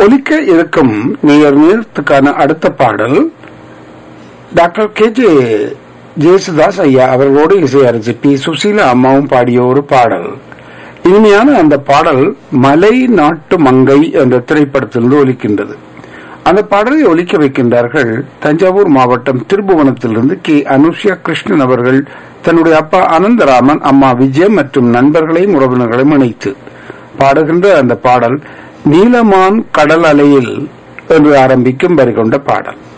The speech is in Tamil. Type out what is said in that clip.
ஒலிக்க இருக்கும் நேயர் நேரத்துக்கான அடுத்த பாடல் டாக்டர் கே ஜே ஜேசுதாஸ் ஐயா அவர்களோடு இசையரசி பி சுசீலா அம்மாவும் பாடிய ஒரு பாடல் இனிமையான அந்த பாடல் மலை நாட்டு மங்கை என்ற திரைப்படத்திலிருந்து ஒலிக்கின்றது அந்த பாடலை ஒலிக்க வைக்கின்றார்கள் தஞ்சாவூர் மாவட்டம் திருபுவனத்திலிருந்து கே அனுஷ்யா கிருஷ்ணன் அவர்கள் தன்னுடைய அப்பா அனந்தராமன் அம்மா விஜயம் மற்றும் நண்பர்களையும் உறவினர்களையும் இணைத்து பாடுகின்ற அந்த பாடல் நீலமான் கடல் அலையில் என்று ஆரம்பிக்கும் வரி கொண்ட பாடல்